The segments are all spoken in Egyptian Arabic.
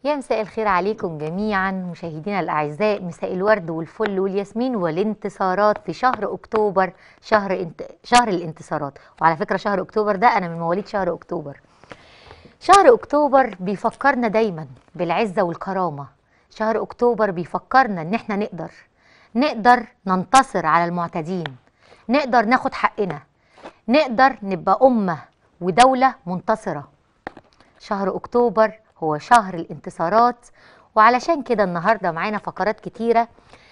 يا مساء الخير عليكم جميعا مشاهدينا الاعزاء مساء الورد والفل والياسمين والانتصارات في شهر اكتوبر شهر انت... شهر الانتصارات وعلى فكره شهر اكتوبر ده انا من مواليد شهر اكتوبر شهر اكتوبر بيفكرنا دايما بالعزه والكرامه شهر اكتوبر بيفكرنا ان احنا نقدر نقدر ننتصر على المعتدين نقدر ناخد حقنا نقدر نبقى امه ودوله منتصره شهر اكتوبر هو شهر الانتصارات وعلشان كده النهارده معانا فقرات كتيره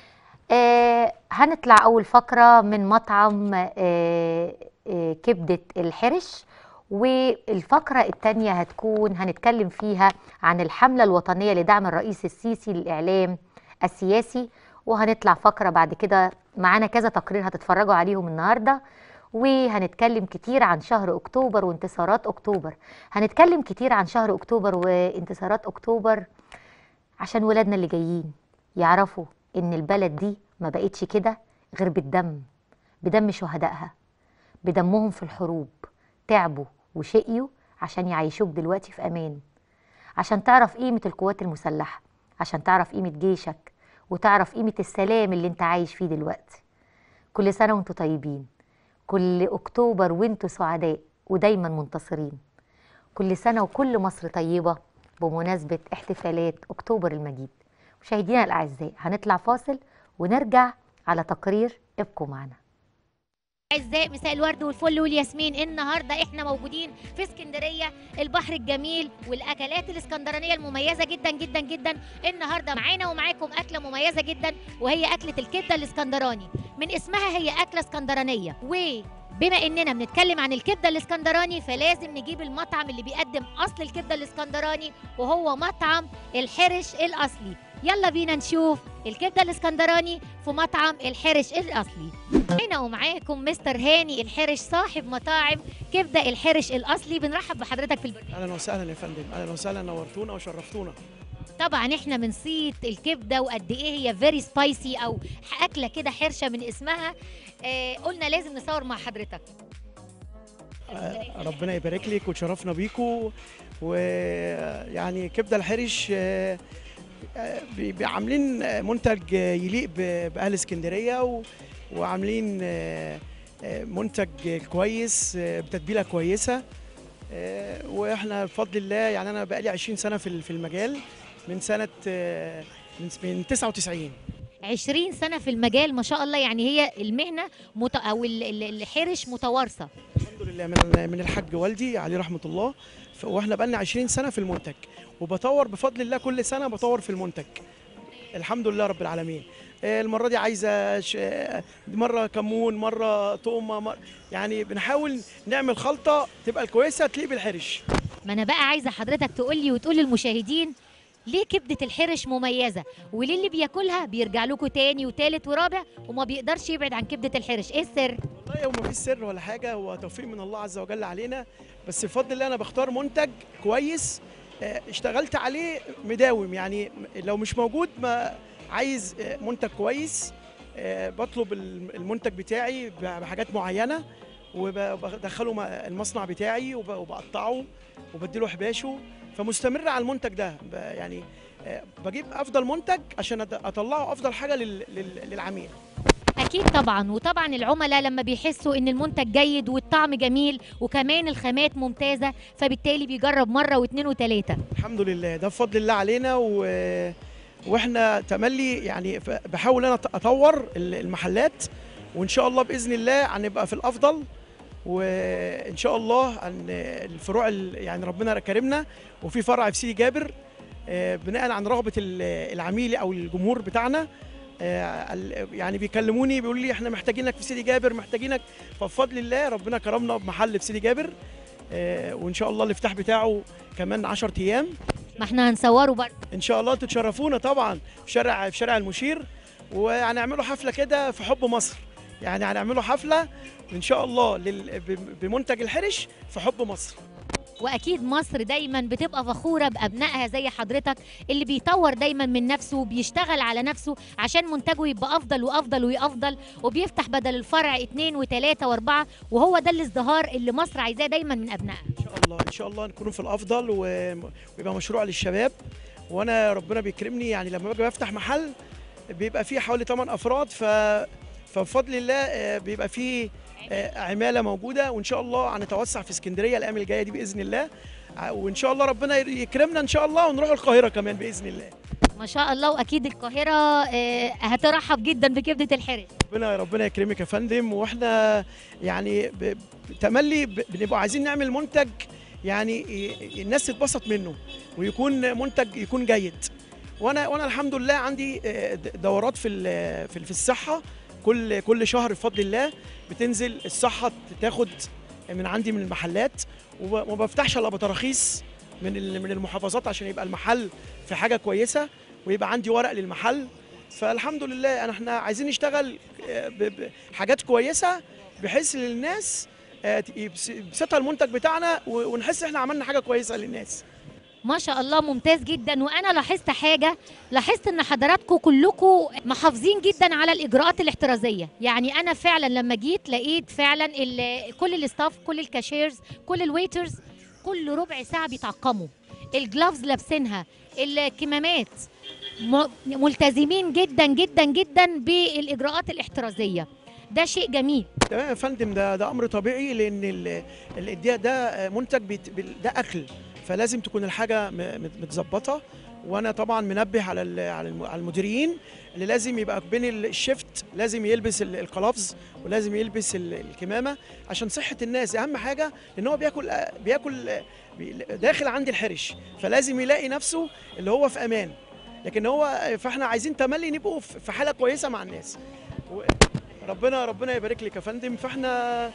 آه هنطلع اول فقره من مطعم آه آه كبده الحرش والفقره الثانيه هتكون هنتكلم فيها عن الحمله الوطنيه لدعم الرئيس السيسي للاعلام السياسي وهنطلع فقره بعد كده معانا كذا تقرير هتتفرجوا عليهم النهارده وهنتكلم كتير عن شهر اكتوبر وانتصارات اكتوبر هنتكلم كتير عن شهر اكتوبر وانتصارات اكتوبر عشان ولادنا اللي جايين يعرفوا ان البلد دي ما بقتش كده غير بالدم بدم شهدائها بدمهم في الحروب تعبوا وشقيوا عشان يعيشوك دلوقتي في امان عشان تعرف قيمة القوات المسلحة عشان تعرف قيمة جيشك وتعرف قيمة السلام اللي انت عايش فيه دلوقتي كل سنة وانتوا طيبين كل اكتوبر وانتوا سعداء ودايما منتصرين كل سنه وكل مصر طيبه بمناسبه احتفالات اكتوبر المجيد مشاهدينا الاعزاء هنطلع فاصل ونرجع على تقرير ابقوا معنا اعزائي مساء الورد والفل والياسمين النهارده احنا موجودين في اسكندريه البحر الجميل والاكلات الاسكندرانيه المميزه جدا جدا جدا النهارده معانا ومعاكم اكله مميزه جدا وهي اكله الكبده الاسكندراني من اسمها هي اكله اسكندرانيه وبما اننا بنتكلم عن الكبده الاسكندراني فلازم نجيب المطعم اللي بيقدم اصل الكبده الاسكندراني وهو مطعم الحرش الاصلي يلا بينا نشوف الكبده الاسكندراني في مطعم الحرش الاصلي هنا ومعاكم مستر هاني الحرش صاحب مطاعم كبده الحرش الاصلي بنرحب بحضرتك في البرنامج اهلا وسهلا يا فندم اهلا وسهلا نورتونا وشرفتونا طبعا احنا من صيت الكبده وقد ايه هي فيري سبايسي او اكله كده حرشه من اسمها آه قلنا لازم نصور مع حضرتك آه، ربنا يبارك لك وتشرفنا بيكو ويعني كبده الحرش آه، آه، بي- بي- عاملين آه، منتج آه، يليق ب- باهل اسكندريه و- وعاملين آه، آه، منتج كويس آه، بتتبيله كويسه آه، واحنا بفضل الله يعني انا بقالي 20 سنه في ال- في المجال من سنه آه، من من 99 20 سنه في المجال ما شاء الله يعني هي المهنه مت... او ال- ال- الحرش متوارثه الحمد لله من من الحاج والدي عليه رحمه الله ف- واحنا بقالنا 20 سنه في المنتج وبطور بفضل الله كل سنه بطور في المنتج الحمد لله رب العالمين آه، المره دي عايزه ش... آه، مره كمون مره طقمه مر... يعني بنحاول نعمل خلطه تبقى الكويسه تليق بالحرش ما انا بقى عايزه حضرتك تقول لي وتقول للمشاهدين ليه كبده الحرش مميزه وليه اللي بياكلها بيرجع لكم تاني وتالت ورابع وما بيقدرش يبعد عن كبده الحرش ايه السر والله هو مفيش سر ولا حاجه هو توفيق من الله عز وجل علينا بس بفضل الله انا بختار منتج كويس آه، اشتغلت عليه مداوم يعني لو مش موجود ما عايز آه، منتج كويس آه، بطلب الم- المنتج بتاعي ب- بحاجات معينه وبدخله م- المصنع بتاعي وب- وبقطعه وبديله حباشه فمستمر على المنتج ده ب- يعني آه، بجيب افضل منتج عشان أد- اطلعه افضل حاجه لل- لل- للعميل اكيد طبعا وطبعا العملاء لما بيحسوا ان المنتج جيد والطعم جميل وكمان الخامات ممتازه فبالتالي بيجرب مره واثنين وثلاثه الحمد لله ده بفضل الله علينا و... واحنا تملي يعني ف- بحاول انا أط- اطور ال- المحلات وان شاء الله باذن الله هنبقى في الافضل وان شاء الله عن الفروع ال- يعني ربنا كرمنا وفي فرع في سيدي جابر آه، بناء عن رغبه ال- العميل او الجمهور بتاعنا آه، ال- يعني بيكلموني بيقولوا لي احنا محتاجينك في سيدي جابر محتاجينك فبفضل الله ربنا كرمنا بمحل في سيدي جابر آه، وان شاء الله الافتتاح بتاعه كمان 10 ايام ما احنا هنصوره برضه ان شاء الله تتشرفونا طبعا في شارع في شارع المشير وهنعملوا حفله كده في حب مصر يعني هنعملوا حفله ان شاء الله لل... ب- بمنتج الحرش في حب مصر واكيد مصر دايما بتبقى فخوره بابنائها زي حضرتك اللي بيطور دايما من نفسه وبيشتغل على نفسه عشان منتجه يبقى افضل وافضل وافضل وبيفتح بدل الفرع اتنين وتلاته واربعه وهو ده الازدهار اللي مصر عايزاه دايما من ابنائها ان شاء الله ان شاء الله نكون في الافضل و- ويبقى مشروع للشباب وانا ربنا بيكرمني يعني لما باجي بفتح محل بيبقى فيه حوالي 8 افراد ف فبفضل الله آه، بيبقى فيه آه، عماله موجوده وان شاء الله هنتوسع في اسكندريه الايام الجايه دي باذن الله ع- وان شاء الله ربنا يكرمنا ان شاء الله ونروح القاهره كمان باذن الله ما شاء الله واكيد القاهره آه، هترحب جدا بكبده الحرش ربنا ربنا يكرمك يا فندم واحنا يعني ب- ب- تملي ب- بنبقى عايزين نعمل منتج يعني ي- الناس تتبسط منه ويكون منتج يكون جيد وانا وانا الحمد لله عندي آه، د- دورات في ال- في في الصحه كل كل شهر بفضل الله بتنزل الصحه تاخد من عندي من المحلات وب- وما بفتحش الا بتراخيص من ال- من المحافظات عشان يبقى المحل في حاجه كويسه ويبقى عندي ورق للمحل فالحمد لله أنا- احنا عايزين نشتغل آه، ب- بحاجات كويسه بحيث للناس آه، يبس- يبسطها المنتج بتاعنا و- ونحس احنا عملنا حاجه كويسه للناس ما شاء الله ممتاز جدا وانا لاحظت حاجه لاحظت ان حضراتكم كلكم محافظين جدا على الاجراءات الاحترازيه يعني انا فعلا لما جيت لقيت فعلا ال- كل الاستاف كل الكاشيرز كل الويترز كل ربع ساعه بيتعقموا الجلافز لابسينها الكمامات م- ملتزمين جدا جدا جدا بالاجراءات الاحترازيه ده شيء جميل تمام يا فندم ده ده امر طبيعي لان ال- ال- ده ده منتج بيت- بال- ده اكل فلازم تكون الحاجه م- مت- متظبطه وانا طبعا منبه على ال- على الم- على المديرين اللي لازم يبقى بين ال- الشيفت لازم يلبس ال- القلافز ولازم يلبس ال- الكمامه عشان صحه الناس اهم حاجه لان هو بياكل بياكل بي- داخل عند الحرش فلازم يلاقي نفسه اللي هو في امان لكن هو فاحنا عايزين تملي نبقوا في في حاله كويسه مع الناس و- ربنا ربنا يبارك لك يا فندم فاحنا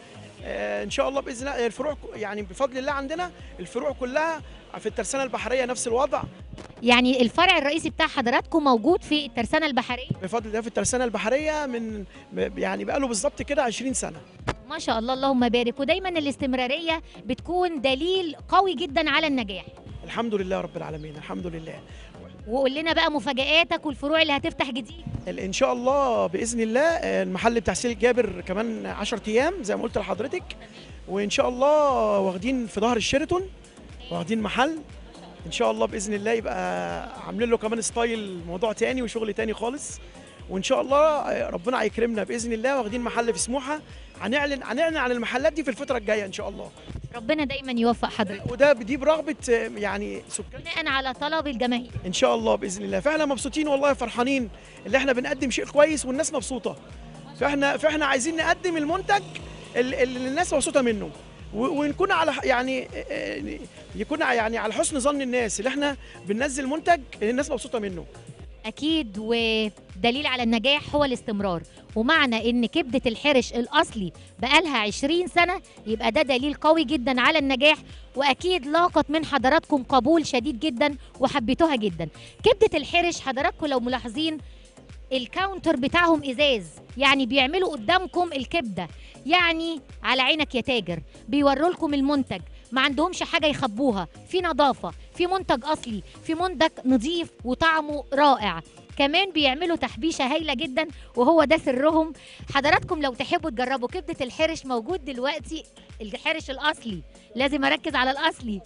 آه، ان شاء الله باذن الله الفروع ك- يعني بفضل الله عندنا الفروع كلها في الترسانه البحريه نفس الوضع يعني الفرع الرئيسي بتاع حضراتكم موجود في الترسانه البحريه بفضل الله في الترسانه البحريه من ب- يعني بقاله بالظبط كده 20 سنه ما شاء الله اللهم بارك ودايما الاستمراريه بتكون دليل قوي جدا على النجاح الحمد لله رب العالمين الحمد لله وقول لنا بقى مفاجآتك والفروع اللي هتفتح جديد ال- ان شاء الله باذن الله آه، المحل بتاع سيل جابر كمان 10 ايام زي ما قلت لحضرتك وان شاء الله واخدين في ظهر الشيراتون واخدين محل ان شاء الله باذن الله يبقى عاملين له كمان ستايل موضوع تاني وشغل تاني خالص وان شاء الله آه، ربنا هيكرمنا باذن الله واخدين محل في سموحه هنعلن هنعلن عن المحلات دي في الفتره الجايه ان شاء الله ربنا دايما يوفق حضرتك وده دي برغبه آه، يعني سكان بناء على طلب الجماهير ان شاء الله باذن الله فاحنا مبسوطين والله فرحانين اللي احنا بنقدم شيء كويس والناس مبسوطه فاحنا فاحنا عايزين نقدم المنتج اللي اللي الناس مبسوطه منه و- ونكون على ح- يعني آه، يكون يعني على حسن ظن الناس اللي احنا بننزل منتج اللي الناس مبسوطه منه اكيد ودليل على النجاح هو الاستمرار ومعنى ان كبده الحرش الاصلي بقالها 20 سنه يبقى ده دليل قوي جدا على النجاح واكيد لاقت من حضراتكم قبول شديد جدا وحبيتوها جدا كبده الحرش حضراتكم لو ملاحظين الكاونتر بتاعهم ازاز يعني بيعملوا قدامكم الكبده يعني على عينك يا تاجر بيوروا لكم المنتج ما عندهمش حاجه يخبوها في نظافه في منتج اصلي في منتج نظيف وطعمه رائع كمان بيعملوا تحبيشه هايله جدا وهو ده سرهم حضراتكم لو تحبوا تجربوا كبده الحرش موجود دلوقتي الحرش الاصلي لازم اركز على الاصلي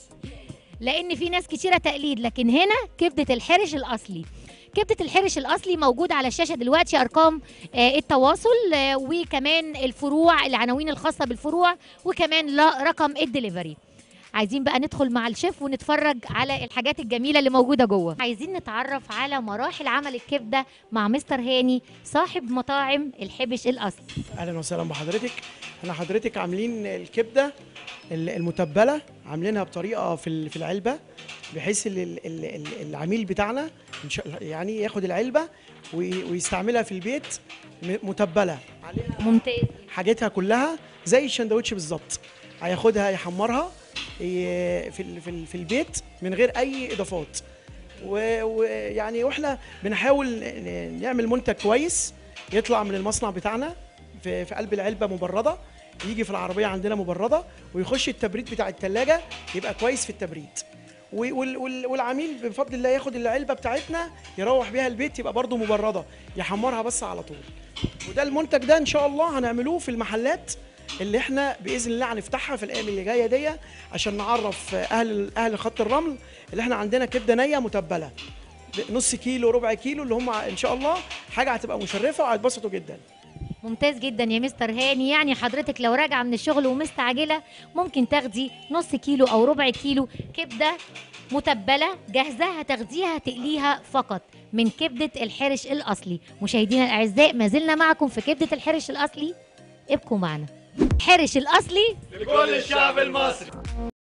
لان في ناس كتيره تقليد لكن هنا كبده الحرش الاصلي كبده الحرش الاصلي موجود على الشاشه دلوقتي ارقام آه، التواصل آه، وكمان الفروع العناوين الخاصه بالفروع وكمان لا رقم الدليفري عايزين بقى ندخل مع الشيف ونتفرج على الحاجات الجميله اللي موجوده جوه عايزين نتعرف على مراحل عمل الكبده مع مستر هاني صاحب مطاعم الحبش الاصلي اهلا وسهلا بحضرتك احنا حضرتك عاملين الكبده ال- المتبله عاملينها بطريقه في ال- في العلبه بحيث ال- ال- ال- ال- العميل بتاعنا إن شاء- يعني ياخد العلبه وي- ويستعملها في البيت م- متبله عليها ممتاز حاجتها كلها زي الشندوتش بالظبط هياخدها يحمرها ي- في ال- في ال- في البيت من غير اي اضافات و- ويعني واحنا بنحاول ن- نعمل منتج كويس يطلع من المصنع بتاعنا في, في قلب العلبه مبرده يجي في العربيه عندنا مبرده ويخش التبريد بتاع الثلاجه يبقى كويس في التبريد و- وال- وال- والعميل بفضل الله ياخد العلبه بتاعتنا يروح بيها البيت يبقى برضه مبرده يحمرها بس على طول وده المنتج ده ان شاء الله هنعملوه في المحلات اللي احنا باذن الله هنفتحها في الايام اللي جايه دي عشان نعرف اهل اهل خط الرمل اللي احنا عندنا كبده نيه متبله نص كيلو ربع كيلو اللي هم ان شاء الله حاجه هتبقى مشرفه وهيتبسطوا جدا ممتاز جدا يا مستر هاني يعني حضرتك لو راجعه من الشغل ومستعجله ممكن تاخدي نص كيلو او ربع كيلو كبده متبله جاهزه هتاخديها تقليها فقط من كبده الحرش الاصلي مشاهدينا الاعزاء ما زلنا معكم في كبده الحرش الاصلي ابقوا معنا الحرش الاصلي لكل الشعب المصري